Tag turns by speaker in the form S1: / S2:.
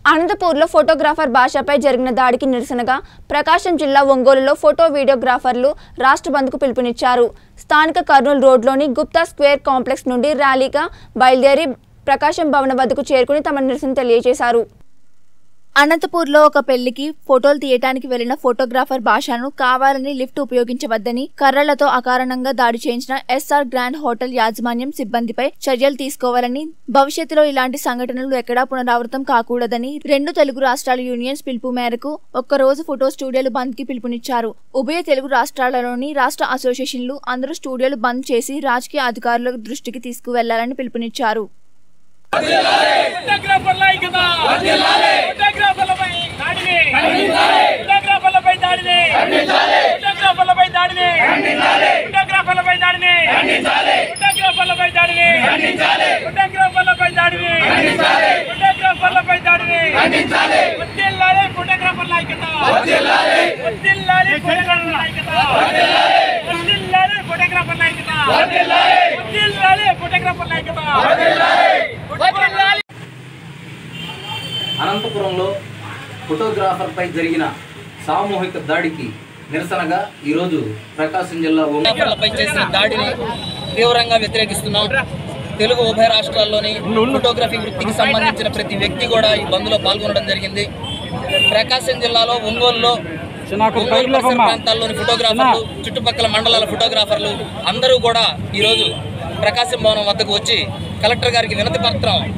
S1: అనంతపూర్లో ఫోటోగ్రాఫర్ భాషపై జరిగిన దాడికి నిరసనగా ప్రకాశం జిల్లా ఒంగోలులో ఫోటో వీడియోగ్రాఫర్లు రాష్ట్ర బంద్కు పిలుపునిచ్చారు స్థానిక కర్నూలు రోడ్లోని గుప్తా స్క్వేర్ కాంప్లెక్స్ నుండి ర్యాలీగా బయలుదేరి ప్రకాశం భవన వద్దకు చేరుకుని తమ నిరసన తెలియజేశారు అనంతపూర్లో ఒక పెళ్లికి ఫోటోలు తీయటానికి వెళ్లిన ఫోటోగ్రాఫర్ భాషను కావాలని లిఫ్ట్ ఉపయోగించవద్దని కర్రలతో అకారణంగా దాడి చేయించిన ఎస్ఆర్ గ్రాండ్ హోటల్ యాజమాన్యం సిబ్బందిపై చర్యలు తీసుకోవాలని భవిష్యత్తులో ఇలాంటి సంఘటనలు ఎక్కడా పునరావృతం కాకూడదని రెండు తెలుగు రాష్ట్రాల యూనియన్స్ పిలుపు మేరకు ఒక్కరోజు ఫోటో స్టూడియోలు బంద్ కి పిలుపునిచ్చారు ఉభయ తెలుగు రాష్ట్రాలలోని రాష్ట్ర అసోసియేషన్లు అందరూ స్టూడియోలు బంద్ చేసి రాజకీయ అధికారుల దృష్టికి తీసుకువెళ్లాలని పిలుపునిచ్చారు
S2: ఫోటోగ్రాఫర్ల ఐక్యత ఫోటోగ్రాఫర్లపై దాడిని ఫోటోగ్రాఫర్లపై దాడిని ఫోటోగ్రాఫర్లపై దాడిని ఫోటోగ్రాఫర్లపై దాడిని ఫోటోగ్రాఫర్లపై దాడిని ఫోటోగ్రాఫర్లపై దాడిని ఫోటోగ్రాఫర్లపై దాడిని వద్దిల్లాలి ఫోటోగ్రాఫర్ల ఐక్యత వద్దిల్లాలి ఫోటోగ్రాఫర్ల ఐక్యత వద్దిల్లాలి ఫోటోగ్రాఫర్ల ఐక్యత వద్దిల్లాలి ఫోటోగ్రాఫర్ల ఐక్యత వద్దిల్లాలి
S3: అనంతపురంలో ఫోటోగ్రాఫర్పై జరిగిన సామూహిక దాడికి నిరసనగా ఈరోజు ప్రకాశం జిల్లా ఒంగోలు
S4: ఫోటోగ్రాఫర్లపై చేసిన దాడిని తీవ్రంగా వ్యతిరేకిస్తున్నాం తెలుగు ఉభయ రాష్ట్రాల్లోని ఫోటోగ్రఫీ వృత్తికి సంబంధించిన ప్రతి వ్యక్తి కూడా ఈ బంద్లో పాల్గొనడం జరిగింది ప్రకాశం జిల్లాలో ఒంగోలులో ఒంగోలు పరిసర ప్రాంతాల్లోని ఫోటోగ్రాఫర్లు చుట్టుపక్కల మండలాల ఫోటోగ్రాఫర్లు అందరూ కూడా ఈరోజు ప్రకాశం భవనం వద్దకు వచ్చి కలెక్టర్ గారికి వినతి పత్రం